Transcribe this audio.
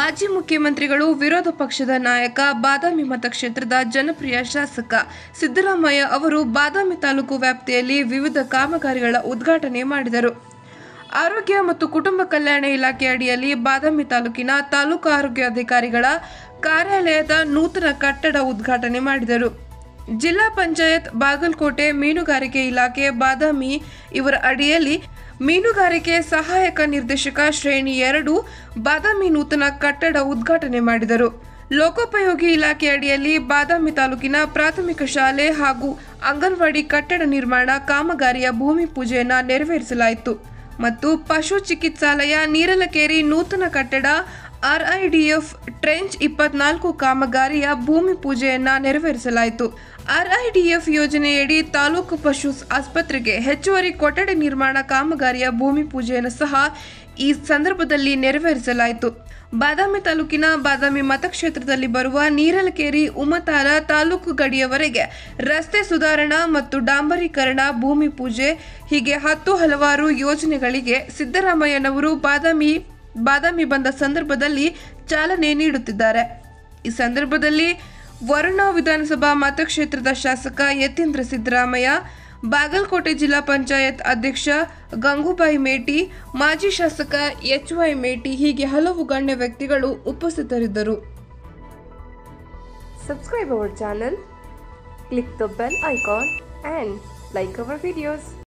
ಮಾಜಿ ಮುಖ್ಯಮಂತ್ರಿಗಳು ವಿರೋಧ ಪಕ್ಷದ ನಾಯಕ ಬಾದಾಮಿ ಮತಕ್ಷೇತ್ರದ ಜನಪ್ರಿಯ ಶಾಸಕ ಸಿದ್ದರಾಮಯ್ಯ ಅವರು ಬಾದಾಮಿ ತಾಲೂಕು ವ್ಯಾಪ್ತಿಯಲ್ಲಿ ವಿವಿಧ ಕಾಮಗಾರಿಗಳ ಉದ್ಘಾಟನೆ ಮಾಡಿದರು ಆರೋಗ್ಯ ಮತ್ತು ಕುಟುಂಬ ಕಲ್ಯಾಣ ಇಲಾಖೆ ಅಡಿಯಲ್ಲಿ ಬಾದಾಮಿ ತಾಲೂಕಿನ ತಾಲೂಕು ಆರೋಗ್ಯಾಧಿಕಾರಿಗಳ ಕಾರ್ಯಾಲಯದ ನೂತನ ಕಟ್ಟಡ ಉದ್ಘಾಟನೆ ಮಾಡಿದರು ಜಿಲ್ಲಾ ಪಂಚಾಯತ್ ಬಾಗಲಕೋಟೆ ಮೀನುಗಾರಿಕೆ ಇಲಾಖೆ ಬಾದಾಮಿ ಇವರ ಅಡಿಯಲ್ಲಿ ಮೀನುಗಾರಿಕೆ ಸಹಾಯಕ ನಿರ್ದೇಶಕ ಶ್ರೇಣಿ ಎರಡು ಬಾದಾಮಿ ನೂತನ ಕಟ್ಟಡ ಉದ್ಘಾಟನೆ ಮಾಡಿದರು ಲೋಕೋಪಯೋಗಿ ಇಲಾಖೆ ಅಡಿಯಲ್ಲಿ ಬಾದಾಮಿ ತಾಲೂಕಿನ ಪ್ರಾಥಮಿಕ ಶಾಲೆ ಹಾಗೂ ಅಂಗನವಾಡಿ ಕಟ್ಟಡ ನಿರ್ಮಾಣ ಕಾಮಗಾರಿಯ ಭೂಮಿ ಪೂಜೆಯನ್ನ ನೆರವೇರಿಸಲಾಯಿತು ಮತ್ತು ಪಶು ಚಿಕಿತ್ಸಾಲಯ ನೀರಲಕೇರಿ ನೂತನ ಕಟ್ಟಡ ಆರ್ಐಡಿಎಫ್ ಟ್ರೆಂಚ್ ಇಪ್ಪತ್ನಾಲ್ಕು ಕಾಮಗಾರಿಯ ಭೂಮಿ ಪೂಜೆಯನ್ನ ನೆರವೇರಿಸಲಾಯಿತು ಆರ್ಐಡಿಎಫ್ ಯೋಜನೆಯಡಿ ತಾಲೂಕು ಪಶು ಆಸ್ಪತ್ರೆಗೆ ಹೆಚ್ಚುವರಿ ಕೊಠಡಿ ನಿರ್ಮಾಣ ಕಾಮಗಾರಿಯ ಭೂಮಿ ಪೂಜೆಯನ್ನು ಸಹ ಈ ಸಂದರ್ಭದಲ್ಲಿ ನೆರವೇರಿಸಲಾಯಿತು ಬಾದಾಮಿ ತಾಲೂಕಿನ ಬಾದಾಮಿ ಮತಕ್ಷೇತ್ರದಲ್ಲಿ ಬರುವ ನೀರಲಕೇರಿ ಉಮತಾರ ತಾಲೂಕು ಗಡಿಯವರೆಗೆ ರಸ್ತೆ ಸುಧಾರಣಾ ಮತ್ತು ಡಾಂಬರೀಕರಣ ಭೂಮಿ ಪೂಜೆ ಹೀಗೆ ಹತ್ತು ಹಲವಾರು ಯೋಜನೆಗಳಿಗೆ ಸಿದ್ದರಾಮಯ್ಯನವರು ಬಾದಾಮಿ ಬಾದಾಮಿ ಬಂದ ಸಂದರ್ಭದಲ್ಲಿ ಚಾಲನೆ ನೀಡುತ್ತಿದ್ದಾರೆ ಈ ಸಂದರ್ಭದಲ್ಲಿ ವರುಣಾ ವಿಧಾನಸಭಾ ಮತಕ್ಷೇತ್ರದ ಶಾಸಕ ಯತೀಂದ್ರ ಸಿದ್ದರಾಮಯ್ಯ ಬಾಗಲಕೋಟೆ ಜಿಲ್ಲಾ ಪಂಚಾಯತ್ ಅಧ್ಯಕ್ಷ ಗಂಗೂಬಾಯಿ ಮೇಟಿ ಮಾಜಿ ಶಾಸಕ ಎಚ್ ವೈ ಮೇಟಿ ಹೀಗೆ ಹಲವು ಗಣ್ಯ ವ್ಯಕ್ತಿಗಳು ಉಪಸ್ಥಿತರಿದ್ದರು Subscribe our channel, click the bell icon and like our videos.